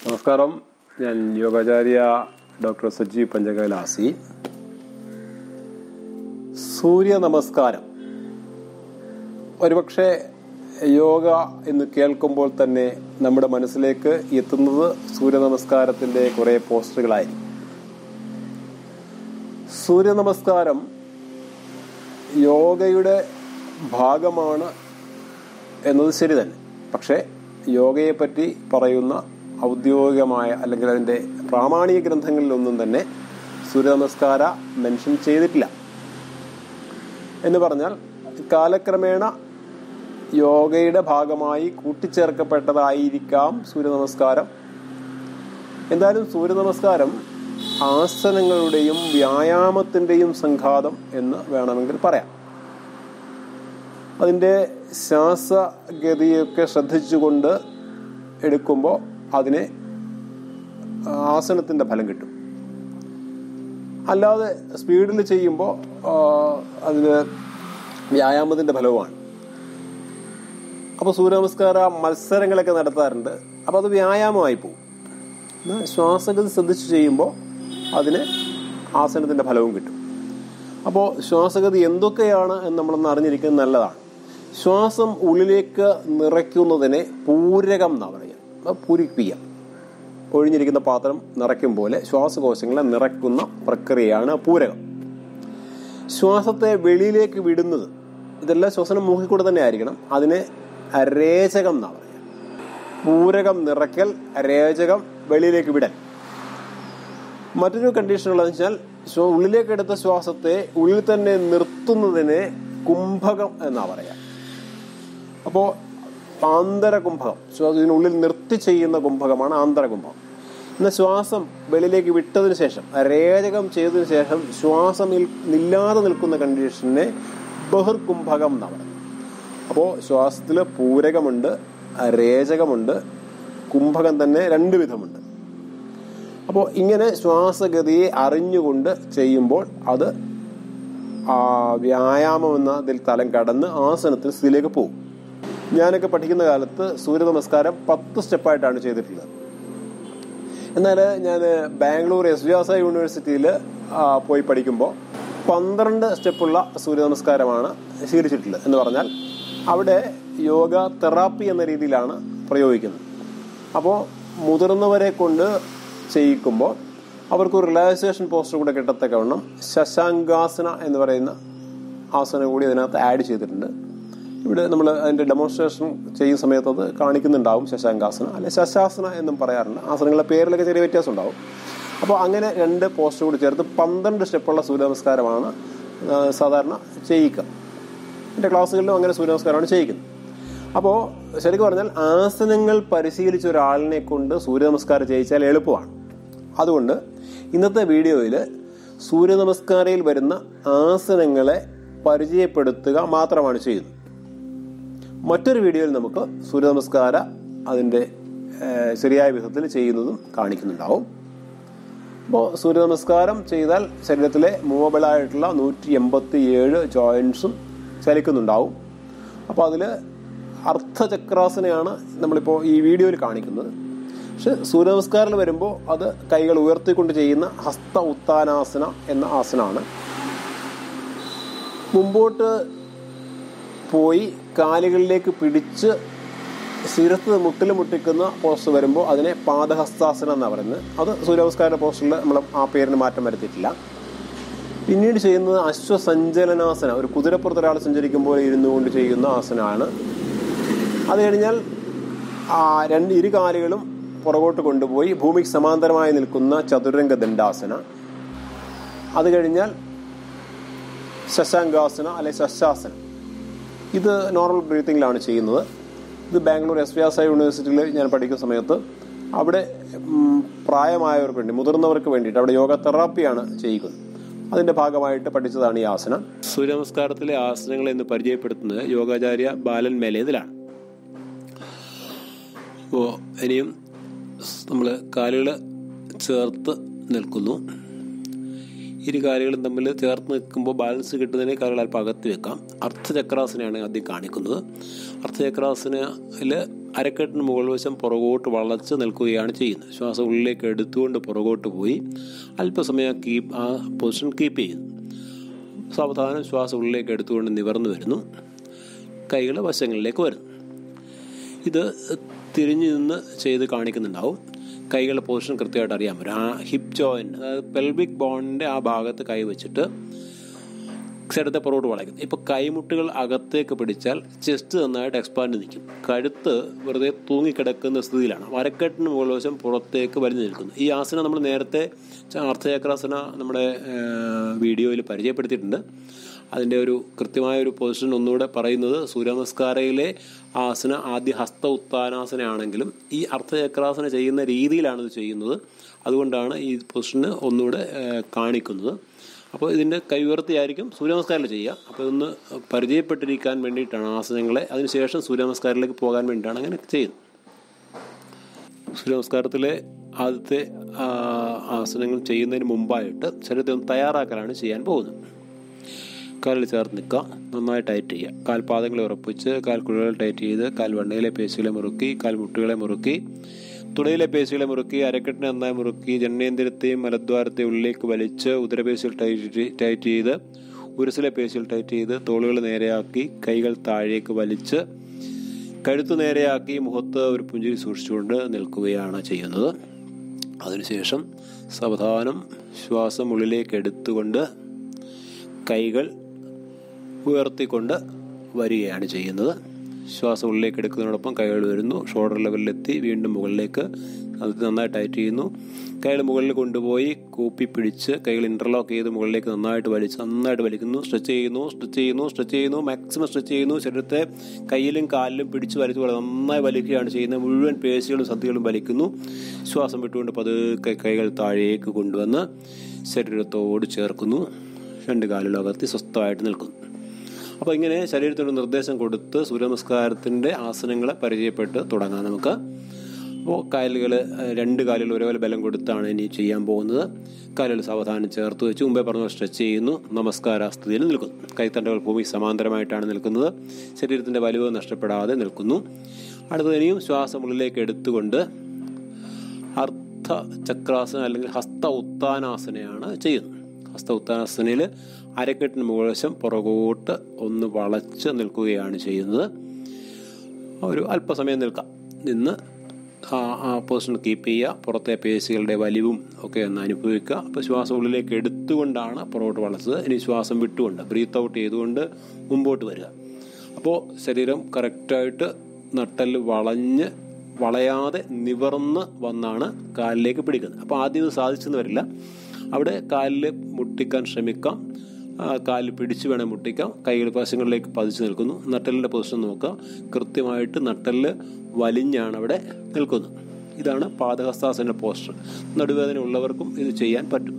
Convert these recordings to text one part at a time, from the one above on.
നമസ്കാരം ഞാൻ യോഗാചാര്യ ഡോക്ടർ സജീവ് പഞ്ചകലാസി സൂര്യ നമസ്കാരം ഒരുപക്ഷെ യോഗ എന്ന് കേൾക്കുമ്പോൾ തന്നെ നമ്മുടെ മനസ്സിലേക്ക് എത്തുന്നത് സൂര്യ നമസ്കാരത്തിന്റെ കുറെ പോസ്റ്ററുകളായിരിക്കും സൂര്യ നമസ്കാരം യോഗയുടെ ഭാഗമാണ് എന്നത് ശരി തന്നെ പക്ഷേ യോഗയെ പറ്റി പറയുന്ന ഔദ്യോഗികമായ അല്ലെങ്കിൽ അതിന്റെ പ്രാമാണിക ഗ്രന്ഥങ്ങളിലൊന്നും തന്നെ സൂര്യ നമസ്കാര മെൻഷൻ ചെയ്തിട്ടില്ല എന്ന് പറഞ്ഞാൽ കാലക്രമേണ യോഗയുടെ ഭാഗമായി കൂട്ടിച്ചേർക്കപ്പെട്ടതായിരിക്കാം സൂര്യ നമസ്കാരം എന്തായാലും സൂര്യ നമസ്കാരം ആസനങ്ങളുടെയും വ്യായാമത്തിന്റെയും സംഘാതം എന്ന് വേണമെങ്കിൽ പറയാം അതിൻ്റെ ശ്വാസഗതിയൊക്കെ ശ്രദ്ധിച്ചുകൊണ്ട് എടുക്കുമ്പോൾ അതിന് ആസനത്തിൻ്റെ ഫലം കിട്ടും അല്ലാതെ സ്പീഡിൽ ചെയ്യുമ്പോൾ അതിന് വ്യായാമത്തിൻ്റെ ഫലവുമാണ് അപ്പോൾ സൂര്യനമസ്കാര മത്സരങ്ങളൊക്കെ നടത്താറുണ്ട് അപ്പോൾ അത് വ്യായാമമായി പോകും എന്നാൽ ശ്വാസഗതി ശ്രദ്ധിച്ച് ചെയ്യുമ്പോൾ അതിന് ആസനത്തിൻ്റെ ഫലവും കിട്ടും അപ്പോൾ ശ്വാസഗതി എന്തൊക്കെയാണ് എന്ന് നമ്മളൊന്ന് അറിഞ്ഞിരിക്കുന്നത് നല്ലതാണ് ശ്വാസം ഉള്ളിലേക്ക് നിറയ്ക്കുന്നതിനെ പൂരകം എന്നാണ് പറയുക പൂരിപ്പിക്കുക ഒഴിഞ്ഞിരിക്കുന്ന പാത്രം നിറയ്ക്കും പോലെ ശ്വാസകോശങ്ങളെ നിറയ്ക്കുന്ന പ്രക്രിയയാണ് പൂരകം ശ്വാസത്തെ വെളിയിലേക്ക് വിടുന്നത് ഇതെല്ലാം ശ്വസനം മൂക്കിക്കൂടെ തന്നെ ആയിരിക്കണം അതിനെ രേചകം എന്നാണ് പറയുക പൂരകം നിറയ്ക്കൽ രേചകം വെളിയിലേക്ക് വിടൽ മറ്റൊരു കണ്ടീഷൻ ഉള്ളതെന്ന് വെച്ചാൽ ഉള്ളിലേക്ക് എടുത്ത ശ്വാസത്തെ ഉള്ളിൽ തന്നെ നിർത്തുന്നതിനെ കുംഭകം എന്നാ പറയാ അപ്പോ ആന്തരകുംഭകം ഇതിനുള്ളിൽ നിർത്തി ചെയ്യുന്ന കുംഭകമാണ് ആന്തരകുംഭകം എന്നാൽ ശ്വാസം വെളിയിലേക്ക് വിട്ടതിന് ശേഷം രേചകം ചെയ്തതിന് ശേഷം ശ്വാസം ഇല്ലാതെ നിൽക്കുന്ന കണ്ടീഷനെ ബഹിർകുംഭകം എന്നാ പറയുന്നത് അപ്പോൾ ശ്വാസത്തിൽ പൂരകമുണ്ട് രേചകമുണ്ട് കുംഭകം തന്നെ രണ്ട് വിധമുണ്ട് അപ്പോൾ ഇങ്ങനെ ശ്വാസഗതിയെ അറിഞ്ഞുകൊണ്ട് ചെയ്യുമ്പോൾ അത് വ്യായാമം എന്ന ഇതിൽ തലം കടന്ന് ആസനത്തിന് സ്ഥിതിയിലേക്ക് പോകും ഞാനൊക്കെ പഠിക്കുന്ന കാലത്ത് സൂര്യ നമസ്കാരം പത്ത് സ്റ്റെപ്പായിട്ടാണ് ചെയ്തിട്ടുള്ളത് എന്നാൽ ഞാൻ ബാംഗ്ലൂർ എസ് വ്യാസ യൂണിവേഴ്സിറ്റിയിൽ പോയി പഠിക്കുമ്പോൾ പന്ത്രണ്ട് സ്റ്റെപ്പുള്ള സൂര്യ നമസ്കാരമാണ് ശീലിച്ചിട്ടുള്ളത് എന്ന് പറഞ്ഞാൽ അവിടെ യോഗ തെറാപ്പി എന്ന രീതിയിലാണ് പ്രയോഗിക്കുന്നത് അപ്പോൾ മുതിർന്നവരെ കൊണ്ട് ചെയ്യിക്കുമ്പോൾ അവർക്ക് ഒരു റിലാക്സേഷൻ പോസ്റ്റർ കൂടെ കിട്ടത്തക്കവണ്ണം ശശാങ്കാസന എന്ന് പറയുന്ന ആസനം കൂടി അതിനകത്ത് ആഡ് ചെയ്തിട്ടുണ്ട് ഇവിടെ നമ്മൾ അതിന്റെ ഡെമോൺസ്ട്രേഷൻ ചെയ്യുന്ന സമയത്ത് അത് കാണിക്കുന്നുണ്ടാവും ശശാങ്കാസന അല്ലെ ശശാസന എന്നും പറയാറുണ്ട് ആസനങ്ങളുടെ പേരിലൊക്കെ ചെറിയ വ്യത്യാസം ഉണ്ടാവും അപ്പോൾ അങ്ങനെ രണ്ട് പോസ്റ്റർ കൂടി ചേർത്ത് പന്ത്രണ്ട് സ്റ്റെപ്പുള്ള സൂര്യ നമസ്കാരമാണ് സാധാരണ ചെയ്യിക്കുക എൻ്റെ ക്ലാസ്സുകളിലും അങ്ങനെ സൂര്യ നമസ്കാരമാണ് ചെയ്യിക്കുന്നത് അപ്പോൾ ശരിക്കും പറഞ്ഞാൽ ആസനങ്ങൾ പരിശീലിച്ച ഒരാളിനെ കൊണ്ട് സൂര്യ നമസ്കാരം ചെയ്യിച്ചാൽ എളുപ്പമാണ് അതുകൊണ്ട് ഇന്നത്തെ വീഡിയോയിൽ സൂര്യ നമസ്കാരയിൽ വരുന്ന ആസനങ്ങളെ പരിചയപ്പെടുത്തുക മാത്രമാണ് ചെയ്യുന്നത് മറ്റൊരു വീഡിയോയിൽ നമുക്ക് സൂര്യ നമസ്കാര അതിൻ്റെ ശരിയായ വിധത്തിൽ ചെയ്യുന്നതും കാണിക്കുന്നുണ്ടാവും അപ്പോൾ സൂര്യ നമസ്കാരം ചെയ്താൽ ശരീരത്തിലെ മൂവബിളായിട്ടുള്ള നൂറ്റി എൺപത്തി ഏഴ് ജോയിൻസും ചലിക്കുന്നുണ്ടാവും അപ്പോൾ അതിൽ അർത്ഥചക്രാസനയാണ് നമ്മളിപ്പോൾ ഈ വീഡിയോയിൽ കാണിക്കുന്നത് പക്ഷെ സൂര്യ നമസ്കാരം വരുമ്പോൾ അത് കൈകൾ ഉയർത്തിക്കൊണ്ട് ചെയ്യുന്ന ഹസ്ത ഉത്താനാസന എന്ന ആസനമാണ് മുമ്പോട്ട് പോയി കാലുകളിലേക്ക് പിടിച്ച് ശിരത്ത് മുട്ടിൽ മുട്ടിക്കുന്ന പോസ്റ്റ് വരുമ്പോൾ അതിനെ പാദഹസ്താസനം എന്നാണ് പറയുന്നത് അത് സൂര്യനമസ്കാര പോസ്റ്റിൽ നമ്മൾ ആ പേരിന് മാറ്റം വരുത്തിയിട്ടില്ല പിന്നീട് ചെയ്യുന്നത് അശ്വസഞ്ചലനാസന ഒരു കുതിരപ്പുറത്ത് ഒരാൾ സഞ്ചരിക്കുമ്പോൾ ഇരുന്നു കൊണ്ട് ചെയ്യുന്ന ആസനമാണ് അത് കഴിഞ്ഞാൽ ആ രണ്ട് ഇരു കാലുകളും പുറകോട്ട് കൊണ്ടുപോയി ഭൂമിക്ക് സമാന്തരമായി നിൽക്കുന്ന ചതുരംഗ ദണ്ഡാസന അത് കഴിഞ്ഞാൽ ശശാങ്കാസന അല്ലെ ശശാസനം ഇത് നോർമൽ ബ്രീത്തിങ്ങിലാണ് ചെയ്യുന്നത് ഇത് ബാംഗ്ലൂർ എസ് വ്യാസ യൂണിവേഴ്സിറ്റിയിൽ ഞാൻ പഠിക്കുന്ന സമയത്ത് അവിടെ പ്രായമായവർക്ക് വേണ്ടി മുതിർന്നവർക്ക് വേണ്ടിയിട്ട് അവിടെ യോഗ തെറാപ്പിയാണ് ചെയ്യുന്നത് അതിന്റെ ഭാഗമായിട്ട് പഠിച്ചതാണ് ഈ ആസനം സൂര്യനമസ്കാരത്തിലെ ആസനങ്ങൾ എന്ന് പരിചയപ്പെടുത്തുന്നത് യോഗാചാര്യ ബാലൻ മേലേതിലാണ് അപ്പോൾ ഇനിയും നമ്മൾ കാലുകൾ ചേർത്ത് നിൽക്കുന്നു ഇരു കാലുകളും തമ്മിൽ ചേർത്ത് നിൽക്കുമ്പോൾ ബാലൻസ് കിട്ടുന്നതിന് കാലുകൾ അല്പം അകത്തി വെക്കാം അർത്ഥചക്രാസനയാണ് ആദ്യം കാണിക്കുന്നത് അർത്ഥചക്രാസനയിൽ അരക്കെട്ടിന് മുകൾ വശം പുറകോട്ട് വളച്ച് നിൽക്കുകയാണ് ചെയ്യുന്നത് ശ്വാസം ഉള്ളിലേക്ക് എടുത്തുകൊണ്ട് പുറകോട്ട് പോയി അല്പസമയം കീപ്പ് ആ പൊസിഷൻ കീപ്പ് ചെയ്യുന്നു സാവധാനം ശ്വാസം ഉള്ളിലേക്ക് എടുത്തുകൊണ്ട് നിവർന്നു വരുന്നു കൈകൾ വശങ്ങളിലേക്ക് വരുന്നു ഇത് തിരിഞ്ഞു നിന്ന് ചെയ്ത് കാണിക്കുന്നുണ്ടാവും കൈകളുടെ പൊസിഷൻ കൃത്യമായിട്ട് അറിയാൻ പറ്റും ആ ഹിപ്പ് ജോയിൻറ്റ് അതായത് പെൽവിക് ബോണിൻ്റെ ആ ഭാഗത്ത് കൈ വെച്ചിട്ട് സ്ഥലത്തെ പുറകോട്ട് വളയ്ക്കും ഇപ്പോൾ കൈമുട്ടുകൾ അകത്തേക്ക് പിടിച്ചാൽ ചെസ്റ്റ് നന്നായിട്ട് എക്സ്പാൻഡ് നിൽക്കും കഴുത്ത് വെറുതെ തൂങ്ങിക്കിടക്കുന്ന സ്ഥിതിയിലാണ് വരക്കെട്ടിന് മുകൾ വശം പുറത്തേക്ക് വലിഞ്ഞു നിൽക്കുന്നു ഈ ആസനം നമ്മൾ നേരത്തെ അർത്ഥചക്രാസന നമ്മുടെ വീഡിയോയിൽ പരിചയപ്പെടുത്തിയിട്ടുണ്ട് അതിൻ്റെ ഒരു കൃത്യമായ ഒരു പൊസിഷൻ ഒന്നുകൂടെ പറയുന്നത് സൂര്യനമസ്കാരയിലെ ആസന ആദ്യ ഹസ്ത ഉത്താനാസന ആണെങ്കിലും ഈ അർത്ഥചക്രാസന ചെയ്യുന്ന രീതിയിലാണ് ഇത് ചെയ്യുന്നത് അതുകൊണ്ടാണ് ഈ പൊസിഷന് ഒന്നുകൂടെ കാണിക്കുന്നത് അപ്പോൾ ഇതിൻ്റെ കൈ ഉയർത്തിയായിരിക്കും സൂര്യനമസ്കാരം ചെയ്യുക അപ്പോൾ ഇതൊന്ന് പരിചയപ്പെട്ടിരിക്കാൻ വേണ്ടിയിട്ടാണ് ആസനങ്ങളെ അതിനുശേഷം സൂര്യനമസ്കാരത്തിലേക്ക് പോകാൻ വേണ്ടിയിട്ടാണ് അങ്ങനെ ചെയ്യുന്നത് സൂര്യനമസ്കാരത്തിലെ ആദ്യത്തെ ആസനങ്ങൾ ചെയ്യുന്നതിന് മുമ്പായിട്ട് ശരീരത്തെ ഒന്ന് തയ്യാറാക്കലാണ് ചെയ്യാൻ പോകുന്നത് കാലിൽ ചേർത്ത് നിൽക്കുക നന്നായി ടൈറ്റ് ചെയ്യുക കാൽപാദങ്ങളെ ഉറപ്പിച്ച് കാൽക്കുഴകൾ ടൈറ്റ് ചെയ്ത് കാൽ വണ്ണയിലെ പേശികളെ മുറുക്കി കാൽ മുട്ടുകളെ മുറുക്കി തുടയിലെ പേശികളെ മുറുക്കി അരക്കെട്ടിനെ നന്നായി മുറുക്കി ജനനേന്ദ്രത്തെയും മലദ്വാരത്തെയും ഉള്ളിലേക്ക് വലിച്ച് ഉദരപേശികൾ ടൈറ്റ് ടൈറ്റ് ചെയ്ത് ഉരസിലെ പേശികൾ ടൈറ്റ് ചെയ്ത് തോളുകൾ നേരെയാക്കി കൈകൾ താഴേക്ക് വലിച്ച് കഴുത്ത് നേരെയാക്കി മുഖത്ത് ഒരു പുഞ്ചിരി സൂക്ഷിച്ചുകൊണ്ട് നിൽക്കുകയാണ് ചെയ്യുന്നത് അതിനുശേഷം സാവധാനം ശ്വാസം ഉള്ളിലേക്ക് എടുത്തുകൊണ്ട് കൈകൾ ഉയർത്തിക്കൊണ്ട് വരികയാണ് ചെയ്യുന്നത് ശ്വാസം ഉള്ളിലേക്ക് എടുക്കുന്നതിനോടൊപ്പം കൈകൾ വരുന്നു ഷോൾഡർ ലെവലിലെത്തി വീണ്ടും മുകളിലേക്ക് അത് നന്നായി ടൈറ്റ് ചെയ്യുന്നു കൈകൾ മുകളിൽ കൊണ്ടുപോയി കൂപ്പി പിടിച്ച് കൈകൾ ഇൻ്റർലോക്ക് ചെയ്ത് മുകളിലേക്ക് നന്നായിട്ട് വലിച്ച് നന്നായിട്ട് വലിക്കുന്നു സ്ട്രെച്ച് ചെയ്യുന്നു സ്ട്രെച്ച് ചെയ്യുന്നു സ്ട്രെച്ച് ചെയ്യുന്നു മാക്സിമം സ്ട്രെച്ച് ചെയ്യുന്നു ശരീരത്തെ കയ്യിലും കാലിലും പിടിച്ച് വലിച്ചു നന്നായി വലിക്കുകയാണ് ചെയ്യുന്നത് മുഴുവൻ പേശികളും സന്ധികളും വലിക്കുന്നു ശ്വാസം വിട്ടുകൊണ്ട് പതുക്കെ കൈകൾ താഴേക്ക് കൊണ്ടുവന്ന് ശരീരത്തോട് ചേർക്കുന്നു രണ്ട് കാലുകൾ അകത്തി സ്വസ്ഥമായിട്ട് നിൽക്കുന്നു അപ്പോൾ ഇങ്ങനെ ശരീരത്തിനൊരു നിർദ്ദേശം കൊടുത്ത് സൂര്യനമസ്കാരത്തിൻ്റെ ആസനങ്ങളെ പരിചയപ്പെട്ട് തുടങ്ങാം നമുക്ക് അപ്പോൾ കാലുകൾ രണ്ട് കാലുകൾ ഒരേപോലെ ബലം കൊടുത്താണ് ഇനി ചെയ്യാൻ പോകുന്നത് കാലുകൾ സാവധാനം ചേർത്ത് വെച്ച് മുമ്പേ പറഞ്ഞ സ്ട്രെച്ച് ചെയ്യുന്നു നമസ്കാരാസ്ഥിതിയിൽ നിൽക്കുന്നു കൈത്തണ്ടകൾ ഭൂമി സമാന്തരമായിട്ടാണ് നിൽക്കുന്നത് ശരീരത്തിൻ്റെ വലിവ് നഷ്ടപ്പെടാതെ നിൽക്കുന്നു അടുത്തത് ഇനിയും ശ്വാസം ഉള്ളിലേക്ക് എടുത്തുകൊണ്ട് അർത്ഥ ചക്രാസന അല്ലെങ്കിൽ ഹസ്ത ഉത്താനാസനയാണ് ചെയ്യുന്നത് ഹസ്ത ഉത്താനാസനയിൽ അരക്കെട്ടിന് മുകൾവശം പുറകോട്ട് ഒന്ന് വളച്ച് നിൽക്കുകയാണ് ചെയ്യുന്നത് ഒരു അല്പസമയം നിൽക്കാം നിന്ന് ആ ആ പൊസിഷൻ കീപ്പ് ചെയ്യുക പുറത്തെ പേശികളുടെ വലിവും ഒക്കെ ഒന്ന് അനുഭവിക്കുക അപ്പോൾ ശ്വാസം ഉള്ളിലേക്ക് എടുത്തുകൊണ്ടാണ് പുറകോട്ട് വളച്ചത് ഇനി ശ്വാസം വിട്ടുകൊണ്ട് ബ്രീത്ത് ഔട്ട് ചെയ്തുകൊണ്ട് മുമ്പോട്ട് വരിക അപ്പോൾ ശരീരം കറക്റ്റായിട്ട് നട്ടല് വളഞ്ഞ് വളയാതെ നിവർന്ന് വന്നാണ് കാലിലേക്ക് പിടിക്കുന്നത് അപ്പോൾ ആദ്യം ഇത് സാധിച്ചെന്ന് വരില്ല അവിടെ കാലിൽ മുട്ടിക്കാൻ ശ്രമിക്കാം കാലിൽ പിടിച്ച് വേണേൽ മുട്ടിക്കാം കൈകൾ വശങ്ങളിലേക്ക് പതിച്ചു നിൽക്കുന്നു നട്ടലിൻ്റെ പൊസിഷൻ നോക്കുക കൃത്യമായിട്ട് നട്ടലിൽ വലിഞ്ഞാണ് അവിടെ നിൽക്കുന്നത് ഇതാണ് പാദഹസ്താസന പോസ്റ്റർ നടുവേദന ഉള്ളവർക്കും ഇത് ചെയ്യാൻ പറ്റും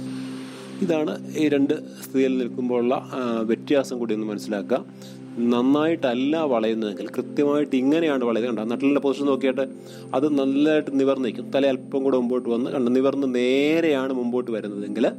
ഇതാണ് ഈ രണ്ട് സ്ഥിതിയിൽ നിൽക്കുമ്പോഴുള്ള വ്യത്യാസം കൂടി ഒന്ന് മനസ്സിലാക്കുക നന്നായിട്ടല്ല വളയുന്നതെങ്കിൽ കൃത്യമായിട്ട് ഇങ്ങനെയാണ് വളയുന്നത് കണ്ടോ നട്ടലിൻ്റെ പൊസിഷൻ നോക്കിയിട്ട് അത് നല്ലതായിട്ട് നിവർന്ന് നിൽക്കും തല അല്പം കൂടെ മുമ്പോട്ട് വന്ന് കണ്ടോ നിവർന്ന് നേരെയാണ് മുമ്പോട്ട് വരുന്നതെങ്കിൽ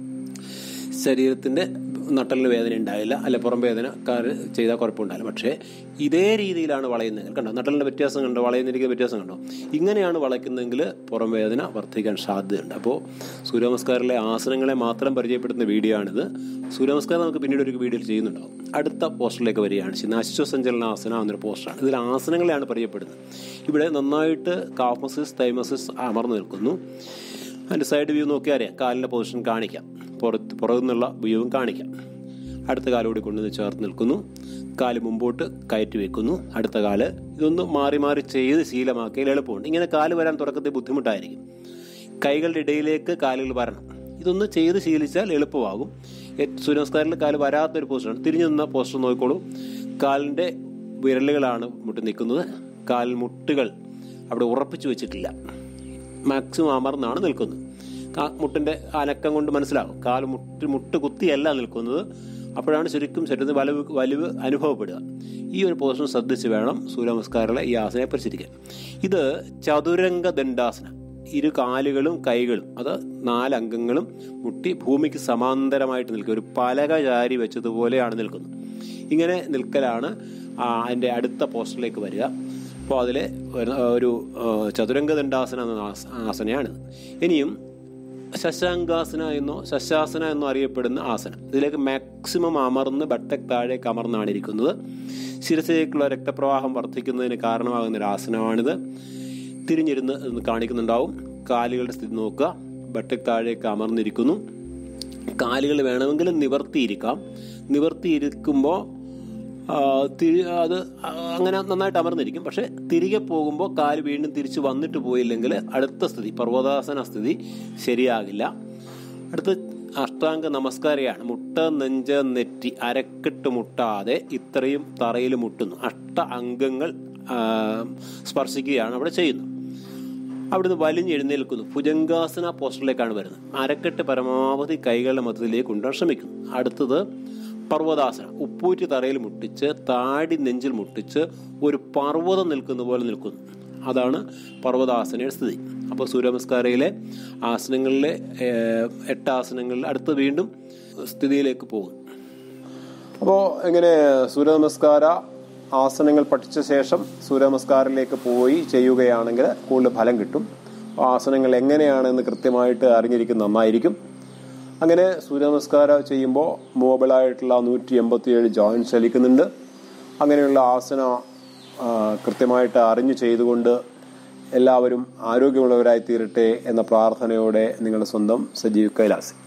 ശരീരത്തിൻ്റെ നട്ടലിന് വേദന ഉണ്ടാവില്ല അല്ലെ പുറം വേദന കാർ ചെയ്താൽ കുഴപ്പമുണ്ടാവില്ല പക്ഷേ ഇതേ രീതിയിലാണ് വളയുന്നതെങ്കിൽ കണ്ടോ നട്ടലിൻ്റെ വ്യത്യാസം കണ്ടോ വളയുന്നിരിക്കുന്ന വ്യത്യാസം കണ്ടോ ഇങ്ങനെയാണ് വളയ്ക്കുന്നതെങ്കിൽ പുറം വേദന വർദ്ധിക്കാൻ സാധ്യതയുണ്ട് അപ്പോൾ സൂര്യനമസ്കാരിലെ ആസനങ്ങളെ മാത്രം പരിചയപ്പെടുത്തുന്ന വീഡിയോ ആണിത് സൂര്യനമസ്കാരം നമുക്ക് പിന്നീട് ഒരു വീഡിയോയിൽ ചെയ്യുന്നുണ്ടാവും അടുത്ത പോസ്റ്ററിലേക്ക് വരികയാണ് ചെയ്യുന്നത് അശ്വസഞ്ചലന ആസന എന്നൊരു പോസ്റ്ററാണ് ഇതിൽ ആസനങ്ങളെയാണ് പരിചയപ്പെടുന്നത് ഇവിടെ നന്നായിട്ട് കാഫ് മസിൽസ് തൈമസിൽസ് അമർന്നു നിൽക്കുന്നു അതിൻ്റെ സൈഡ് വ്യൂ നോക്കിയാൽ അറിയാം കാലിൻ്റെ പൊസിഷൻ കാണിക്കാം പുറത്ത് പുറത്തു നിന്നുള്ള വ്യൂവും കാണിക്കാം അടുത്ത കാലോടി കൊണ്ടുവന്ന് ചേർത്ത് നിൽക്കുന്നു കാല് മുമ്പോട്ട് കയറ്റി വെക്കുന്നു അടുത്ത കാല് ഇതൊന്ന് മാറി മാറി ചെയ്ത് ശീലമാക്കിയാൽ എളുപ്പമുണ്ട് ഇങ്ങനെ കാല് വരാൻ തുടക്കത്തിൽ ബുദ്ധിമുട്ടായിരിക്കും കൈകളുടെ ഇടയിലേക്ക് കാലുകൾ വരണം ഇതൊന്ന് ചെയ്ത് ശീലിച്ചാൽ എളുപ്പമാകും സൂര്യനമസ്കാരത്തിൽ കാല് വരാത്തൊരു പോസ്റ്ററാണ് തിരിഞ്ഞു നിന്ന പോസ്റ്റർ നോക്കിക്കോളൂ കാലിൻ്റെ വിരലുകളാണ് മുട്ടി നിൽക്കുന്നത് കാൽ മുട്ടുകൾ അവിടെ ഉറപ്പിച്ചു വെച്ചിട്ടില്ല മാക്സിമം അമർന്നാണ് നിൽക്കുന്നത് മുട്ടിൻ്റെ അനക്കം കൊണ്ട് മനസ്സിലാകും കാൽ മുട്ട് മുട്ട് കുത്തിയല്ല നിൽക്കുന്നത് അപ്പോഴാണ് ശരിക്കും ശരീരത്തിന് വലവ് വലിവ് അനുഭവപ്പെടുക ഈ ഒരു പോസിഷൻ ശ്രദ്ധിച്ച് വേണം സൂര്യനമസ്കാരങ്ങളെ ഈ ആസനയെ പരിശീലിക്കാൻ ഇത് ചതുരംഗ ദണ്ഡാസന ഇരു കാലുകളും കൈകളും അത് നാലംഗങ്ങളും മുട്ടി ഭൂമിക്ക് സമാന്തരമായിട്ട് നിൽക്കുക ഒരു പലക ചാരി വെച്ചതുപോലെയാണ് നിൽക്കുന്നത് ഇങ്ങനെ നിൽക്കലാണ് അതിൻ്റെ അടുത്ത പോസ്റ്ററിലേക്ക് വരിക അപ്പോൾ അതിലെ ഒരു- ഒരു ആ, ചതുരംഗദണ്ഡാസന എന്ന ആസ- ആസനയാണ് ഇനിയും ശശാങ്കാസന എന്നോ ശശാസന എന്നോ അറിയപ്പെടുന്ന ആസനം ഇതിലേക്ക് മാക്സിമം അമർന്ന് ബട്ടക് താഴേക്ക് അമർന്നാണ് ഇരിക്കുന്നത് ശിരസിലേക്കുള്ള രക്തപ്രവാഹം വർദ്ധിക്കുന്നതിന് കാരണമാകുന്ന ഒരു ആസനമാണിത് തിരിഞ്ഞിരുന്ന് എന്ന് കാണിക്കുന്നുണ്ടാവും കാലുകളുടെ സ്ഥിതി നോക്കുക ബട്ടക് താഴേക്ക് അമർന്നിരിക്കുന്നു കാലുകൾ വേണമെങ്കിൽ നിവർത്തിയിരിക്കാം നിവർത്തിയിരിക്കുമ്പോൾ ആ, തിരി അത് ആ, അങ്ങനെ നന്നായിട്ട് അമർന്നിരിക്കും പക്ഷെ തിരികെ പോകുമ്പോൾ കാല് വീണ്ടും തിരിച്ച് വന്നിട്ട് പോയില്ലെങ്കിൽ അടുത്ത സ്ഥിതി പർവ്വതാസന സ്ഥിതി ശരിയാകില്ല അടുത്ത അഷ്ടാംഗ നമസ്കാരയാണ് മുട്ട നെഞ്ച് നെറ്റി അരക്കെട്ട് മുട്ടാതെ ഇത്രയും തറയിൽ മുട്ടുന്നു അഷ്ട അംഗങ്ങൾ ആ, സ്പർശിക്കുകയാണ് അവിടെ ചെയ്യുന്നത് അവിടുന്ന് വലിഞ്ഞെഴുന്നേൽക്കുന്നു ഭുജംഗാസന പോസ്റ്ററിലേക്കാണ് വരുന്നത് അരക്കെട്ട് പരമാവധി കൈകളുടെ മധ്യത്തിലേക്ക് കൊണ്ടുവരാൻ ശ്രമിക്കുന്നു അടുത്തത് പർവ്വതാസന ഉപ്പൂറ്റി തറയിൽ മുട്ടിച്ച് താടി നെഞ്ചിൽ മുട്ടിച്ച് ഒരു പർവ്വതം നിൽക്കുന്ന പോലെ നിൽക്കുന്നു അതാണ് പർവ്വതാസനയുടെ സ്ഥിതി അപ്പോൾ സൂര്യനമസ്കാരയിലെ ആസനങ്ങളിലെ ഏഹ്, എട്ട് ആസനങ്ങളിൽ അടുത്ത് വീണ്ടും സ്ഥിതിയിലേക്ക് പോകും അപ്പോൾ എങ്ങനെ സൂര്യനമസ്കാര ആസനങ്ങൾ പഠിച്ച ശേഷം സൂര്യനമസ്കാരത്തിലേക്ക് പോയി ചെയ്യുകയാണെങ്കിൽ കൂടുതൽ ഫലം കിട്ടും അപ്പോൾ ആസനങ്ങൾ എങ്ങനെയാണെന്ന് കൃത്യമായിട്ട് അറിഞ്ഞിരിക്കുന്നത് നന്നായിരിക്കും അങ്ങനെ സൂര്യനമസ്കാരം ചെയ്യുമ്പോൾ മൂവബിളായിട്ടുള്ള നൂറ്റി എൺപത്തിയേഴ് ജോയിൻസ് ചലിക്കുന്നുണ്ട് അങ്ങനെയുള്ള ആസന ആ, കൃത്യമായിട്ട് അറിഞ്ഞു ചെയ്തുകൊണ്ട് എല്ലാവരും ആരോഗ്യമുള്ളവരായി തീരട്ടെ എന്ന പ്രാർത്ഥനയോടെ നിങ്ങളുടെ സ്വന്തം സജീവ് കൈലാസ്